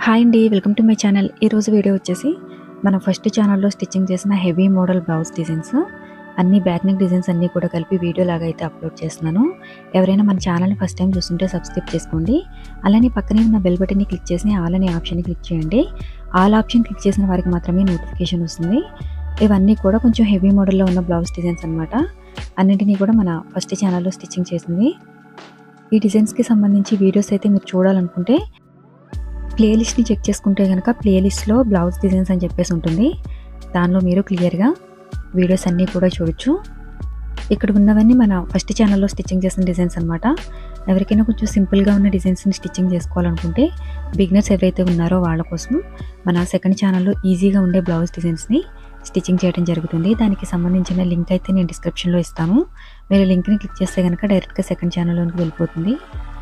hi అండి welcome to my channel ఈరోజు video వచ్చేసి మన ఫస్ట్ ఛానల్లో స్టిచ్చింగ్ చేసిన హెవీ మోడల్ బ్లౌజ్ డిజైన్స్ అన్ని బ్యాక్ నెక్ డిజైన్స్ అన్నీ కూడా కలిపి వీడియో లాగా అయితే అప్లోడ్ చేస్తున్నాను ఎవరైనా మన ఛానల్ని ఫస్ట్ టైం చూస్తుంటే సబ్స్క్రైబ్ చేసుకోండి అలానే పక్కనే ఉన్న బెల్ బటన్ని క్లిక్ చేసి ఆల్ అనే ఆప్షన్ని క్లిక్ చేయండి ఆల్ ఆప్షన్ క్లిక్ చేసిన వారికి మాత్రమే నోటిఫికేషన్ వస్తుంది ఇవన్నీ కూడా కొంచెం హెవీ మోడల్లో ఉన్న బ్లౌజ్ డిజైన్స్ అనమాట అన్నింటినీ కూడా మన ఫస్ట్ ఛానల్లో స్టిచ్చింగ్ చేసింది ఈ డిజైన్స్కి సంబంధించి వీడియోస్ అయితే మీరు చూడాలనుకుంటే ప్లేలిస్ట్ని చెక్ చేసుకుంటే కనుక ప్లేలిస్ట్లో బ్లౌజ్ డిజైన్స్ అని చెప్పేసి ఉంటుంది దానిలో మీరు క్లియర్గా వీడియోస్ అన్నీ కూడా చూడొచ్చు ఇక్కడ ఉన్నవన్నీ మన ఫస్ట్ ఛానల్లో స్టిచ్చింగ్ చేసిన డిజైన్స్ అనమాట ఎవరికైనా కొంచెం సింపుల్గా ఉన్న డిజైన్స్ని స్టిచ్చింగ్ చేసుకోవాలనుకుంటే బిగినర్స్ ఎవరైతే ఉన్నారో వాళ్ళ కోసం మన సెకండ్ ఛానల్లో ఈజీగా ఉండే బ్లౌజ్ డిజైన్స్ని స్టిచ్చింగ్ చేయడం జరుగుతుంది దానికి సంబంధించిన లింక్ అయితే నేను డిస్క్రిప్షన్లో ఇస్తాను మీరు లింక్ని క్లిక్ చేస్తే కనుక డైరెక్ట్గా సెకండ్ ఛానల్లోనికి వెళ్ళిపోతుంది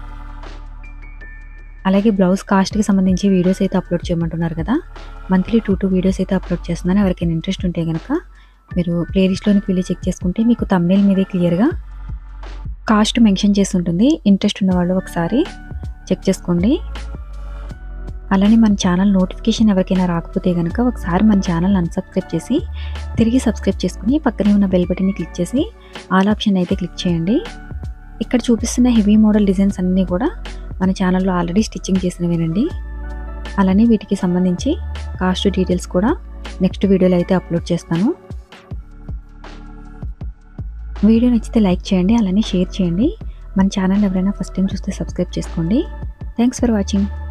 అలాగే బ్లౌజ్ కాస్ట్కి సంబంధించి వీడియోస్ అయితే అప్లోడ్ చేయమంటున్నారు కదా మంత్లీ టూ టూ వీడియోస్ అయితే అప్లోడ్ చేస్తున్నాను ఎవరికైనా ఇంట్రెస్ట్ ఉంటే కనుక మీరు ప్లేలిస్ట్లోనికి వెళ్ళి చెక్ చేసుకుంటే మీకు తమ్నేల్ మీదే క్లియర్గా కాస్ట్ మెన్షన్ చేసి ఉంటుంది ఇంట్రెస్ట్ ఉన్న వాళ్ళు ఒకసారి చెక్ చేసుకోండి అలానే మన ఛానల్ నోటిఫికేషన్ ఎవరికైనా రాకపోతే కనుక ఒకసారి మన ఛానల్ అన్సబ్స్క్రైబ్ చేసి తిరిగి సబ్స్క్రైబ్ చేసుకుని పక్కనే ఉన్న బెల్ బటన్ని క్లిక్ చేసి ఆల్ ఆప్షన్ అయితే క్లిక్ చేయండి ఇక్కడ చూపిస్తున్న హెవీ మోడల్ డిజైన్స్ అన్నీ కూడా మన ఛానల్లో ఆల్రెడీ స్టిచ్చింగ్ చేసినవేనండి అలానే వీటికి సంబంధించి కాస్ట్ డీటెయిల్స్ కూడా నెక్స్ట్ వీడియోలో అయితే అప్లోడ్ చేస్తాను వీడియో నచ్చితే లైక్ చేయండి అలానే షేర్ చేయండి మన ఛానల్ ఎవరైనా ఫస్ట్ టైం చూస్తే సబ్స్క్రైబ్ చేసుకోండి థ్యాంక్స్ ఫర్ వాచింగ్